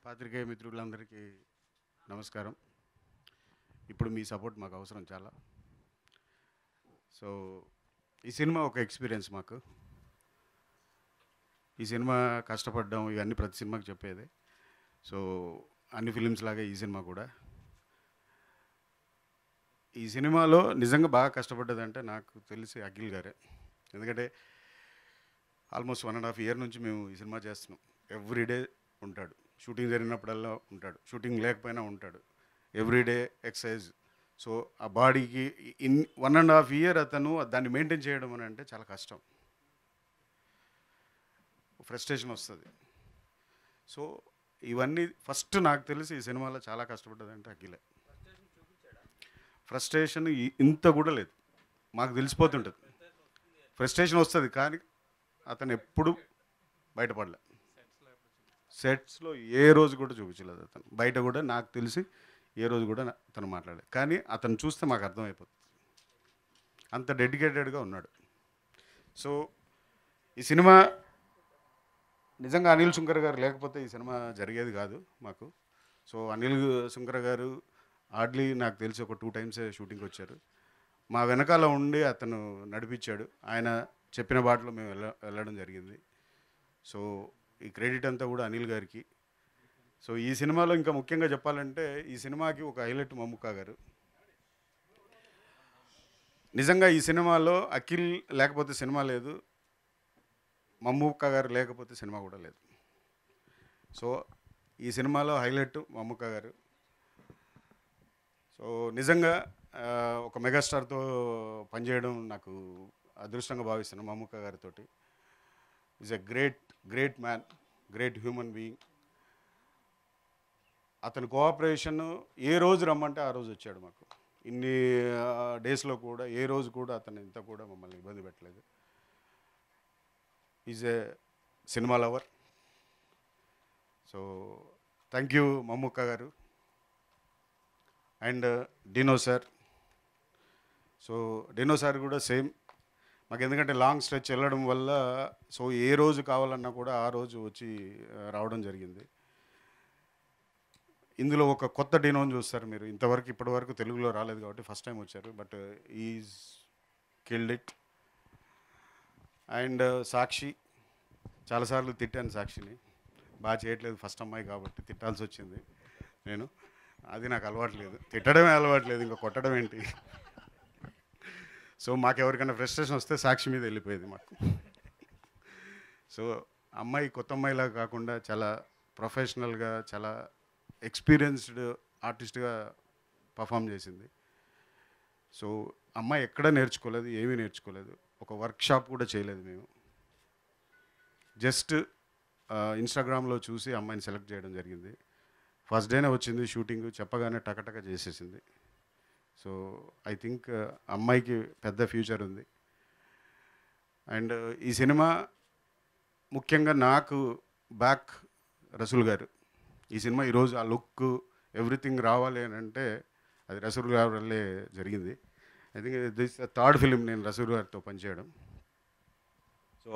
పాత్రికేయ మిత్రులందరికీ నమస్కారం ఇప్పుడు మీ సపోర్ట్ మాకు అవసరం చాలా సో ఈ సినిమా ఒక ఎక్స్పీరియన్స్ మాకు ఈ సినిమా కష్టపడ్డం ఇవన్నీ ప్రతి సినిమాకి చెప్పేదే సో అన్ని ఫిలిమ్స్ లాగే ఈ సినిమా కూడా ఈ సినిమాలో నిజంగా బాగా కష్టపడ్డదంటే నాకు తెలిసి అఖిల్ గారే ఎందుకంటే almost one and half year నుంచి మేము ఈ సినిమా చేస్తున్నాం ఎవ్రీడే ఉంటాడు షూటింగ్ జరిగినప్పుడల్లా ఉంటాడు షూటింగ్ లేకపోయినా ఉంటాడు ఎవ్రీడే ఎక్సర్సైజ్ సో ఆ బాడీకి in one and half year అతను దాన్ని మెయింటైన్ చేయడం అని అంటే చాలా కష్టం ఫ్రస్ట్రేషన్ వస్తుంది సో ఇవన్నీ ఫస్ట్ నాకు తెలిసి ఈ సినిమాలో చాలా కష్టపడ్డదంటే అఖిలే ఫ్రస్ట్రేషన్ ఇంత కూడా లేదు మాకు తెలిసిపోతుంటుంది ఫ్రస్ట్రేషన్ వస్తుంది కానీ అతను ఎప్పుడు బయటపడలే సెట్స్లో ఏ రోజు కూడా చూపించలేదు అతను బయట కూడా నాకు తెలిసి ఏ రోజు కూడా నా- అతను మాట్లాడలేదు కానీ అతను చూస్తే మాకు అర్థమైపోతుంది అంత డెడికేటెడ్గా ఉన్నాడు సో ఈ సినిమా నిజంగా అనిల్ శుంకర్ గారు లేకపోతే ఈ సినిమా జరిగేది కాదు మాకు సో అనిల్ శుంకర్ గారు హార్డ్లీ నాకు తెలిసి ఒక టూ టైమ్సే షూటింగ్కి వచ్చారు మా వెనకాల ఉండి అతను నడిపించాడు ఆయన చెప్పిన బాటలో మేము వెళ్ళ వెళ్ళడం జరిగింది సో ఈ క్రెడిట్ అంతా కూడా అనిల్ గారికి సో ఈ సినిమాలో ఇంకా ముఖ్యంగా చెప్పాలంటే ఈ సినిమాకి ఒక హైలైట్ మమ్ముక్క గారు నిజంగా ఈ సినిమాలో అఖిల్ లేకపోతే సినిమా లేదు మమ్ముక్క గారు లేకపోతే సినిమా కూడా లేదు సో ఈ సినిమాలో హైలైట్ మమ్ముక్క గారు సో నిజంగా ఆ, ఒక మెగాస్టార్తో పనిచేయడం నాకు అదృష్టంగా భావిస్తున్నాను మమ్ముక్క గారితో is a great great man great human being అతని కోఆపరేషన్ ఏ రోజు రమ్మంటే ఆ రోజు వచ్చాడు మాకు ఇన్ని డేస్లో కూడా ఏ రోజు కూడా అతను ఇంత కూడా మమ్మల్ని ఇబ్బంది పెట్టలేదు is a cinema lover so thank you Mammukka గారు and Dino sir so Dino sir కూడా సేమ్ మాకు ఎందుకంటే లాంగ్ స్ట్రెచ్ వెళ్ళడం వల్ల సో ఏ రోజు కావాలన్నా కూడా ఆ రోజు వచ్చి ఆ, రావడం జరిగింది ఇందులో ఒక కొత్త డినోని చూస్తారు మీరు ఇంతవరకు ఇప్పటి వరకు తెలుగులో రాలేదు కాబట్టి ఫస్ట్ టైం వచ్చారు but is killed it and Sakshi చాలాసార్లు తిట్టాను సాక్షిని బాగా చేయట్లేదు ఫస్ట్ అమ్మాయి కాబట్టి తిట్టాల్సి వచ్చింది నేను అది నాకు అలవాటు లేదు తిట్టడమే అలవాటు లేదు ఇంకా కొట్టడం ఏంటి సో మాకు ఎవరికైనా ఫ్రస్ట్రేషన్ వస్తే సాక్షి మీద వెళ్ళిపోయేది మాకు సో అమ్మాయి కొత్త అమ్మాయిలా కాకుండా చాలా ప్రొఫెషనల్గా చాలా ఎక్స్పీరియన్స్డ్ ఆర్టిస్ట్గా పర్ఫామ్ చేసింది సో అమ్మాయి ఎక్కడ నేర్చుకోలేదు ఏమీ నేర్చుకోలేదు ఒక వర్క్షాప్ కూడా చేయలేదు మేము జస్ట్ ఇన్స్టాగ్రామ్లో చూసి అమ్మాయిని సెలెక్ట్ చేయడం జరిగింది ఫస్ట్ డేనే వచ్చింది షూటింగ్ చెప్పగానే టకటక చేసేసింది సో ఐ థింక్ అమ్మాయికి పెద్ద ఫ్యూచర్ ఉంది అండ్ ఈ సినిమా ముఖ్యంగా నాకు బ్యాక్ రసూల్ గారు ఈ సినిమా ఈరోజు ఆ లుక్ ఎవ్రీథింగ్ రావాలి అని అంటే అది రసూల్ గారి వల్లే జరిగింది I think this third film నేను రసూల్ గారితో పనిచేయడం సో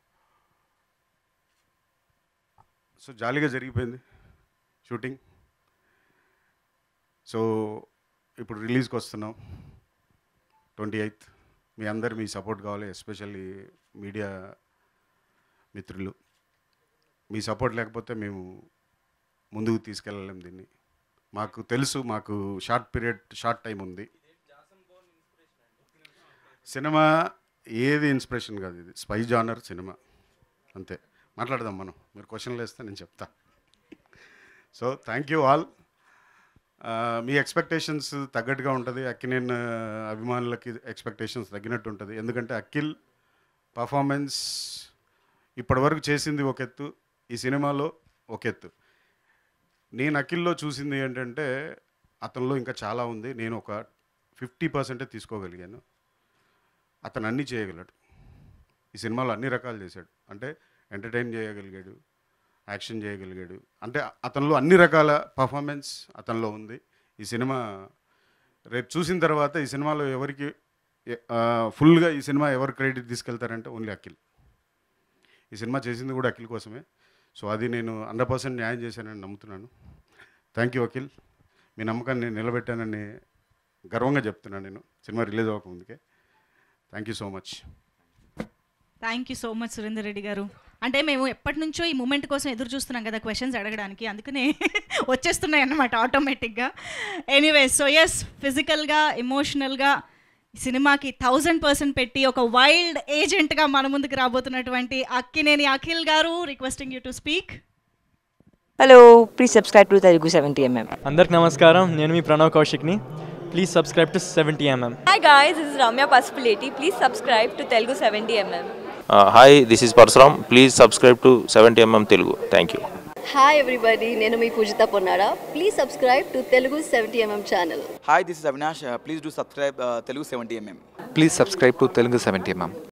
సో జాలీగా జరిగిపోయింది షూటింగ్ సో ఇప్పుడు రిలీజ్కి వస్తున్నాం ట్వంటీ ఎయిత్ మీ అందరు మీ సపోర్ట్ కావాలి ఎస్పెషల్లీ మీడియా మిత్రులు మీ సపోర్ట్ లేకపోతే మేము ముందుకు తీసుకెళ్ళలేం దీన్ని మాకు తెలుసు మాకు షార్ట్ పీరియడ్ షార్ట్ టైం ఉంది సినిమా ఏది ఇన్స్పిరేషన్ కాదు ఇది స్పై జానర్ సినిమా అంతే మాట్లాడదాం మనం మీరు క్వశ్చన్లు వేస్తే నేను చెప్తా సో థ్యాంక్ యూ ఆల్ మీ ఎక్స్పెక్టేషన్స్ తగ్గట్టుగా ఉంటుంది అక్కినేన్ అభిమానులకి ఎక్స్పెక్టేషన్స్ తగ్గినట్టు ఉంటుంది ఎందుకంటే అఖిల్ పర్ఫార్మెన్స్ ఇప్పటివరకు చేసింది ఒక ఎత్తు ఈ సినిమాలో ఒక ఎత్తు నేను అఖిల్లో చూసింది ఏంటంటే అతనిలో ఇంకా చాలా ఉంది నేను ఒక ఫిఫ్టీ పర్సెంటే తీసుకోగలిగాను అతను అన్నీ చేయగలడు ఈ సినిమాలో అన్ని రకాలు చేశాడు అంటే ఎంటర్టైన్ చేయగలిగాడు యాక్షన్ చేయగలిగాడు అంటే అతనిలో అన్ని రకాల పర్ఫార్మెన్స్ అతనిలో ఉంది ఈ సినిమా రేపు చూసిన తర్వాత ఈ సినిమాలో ఎవరికి ఫుల్గా ఈ సినిమా ఎవరు క్రెడిట్ తీసుకెళ్తారంటే ఓన్లీ అఖిల్ ఈ సినిమా చేసింది కూడా అఖిల్ కోసమే సో అది నేను హండ్రెడ్ పర్సెంట్ న్యాయం చేశానని నమ్ముతున్నాను థ్యాంక్ యూ వకీల్ మీ నమ్మకాన్ని నేను నిలబెట్టానని గర్వంగా చెప్తున్నాను నేను సినిమా రిలీజ్ అవ్వకముందుకే thank you so much thank you so much Surender Reddy గారు అంటే మేము ఎప్పటి నుంచో ఈ మూమెంట్ కోసం ఎదురు చూస్తున్నాం కదా క్వశ్చన్స్ అడగడానికి అందుకనే వచ్చేస్తున్నాయి అన్నమాట ఆటోమేటిక్గా ఎనీవే సో ఎస్ ఫిజికల్గా ఎమోషనల్గా సినిమాకి థౌజండ్ పర్సెంట్ పెట్టి ఒక వైల్డ్ ఏజెంట్గా మన ముందుకు రాబోతున్నటువంటి అక్కినేని అఖిల్ గారు requesting you to speak hello please subscribe to Telugu seventy MM అందరికి నమస్కారం నేను మీ ప్రణవ్ కౌశిక్ని please subscribe to seventy MM Hi guys, this is Ramya Pasupuleti. Please subscribe to Telugu 70mm. Hi this is Parasuram please subscribe to seventy MM Telugu thank you hi everybody నేను మీ Poojitha Ponnara please subscribe to Telugu seventy MM channel Hi, this is Avinash. Uh, please do subscribe uh, Telugu 70mm. Please subscribe to Telugu 70 mm.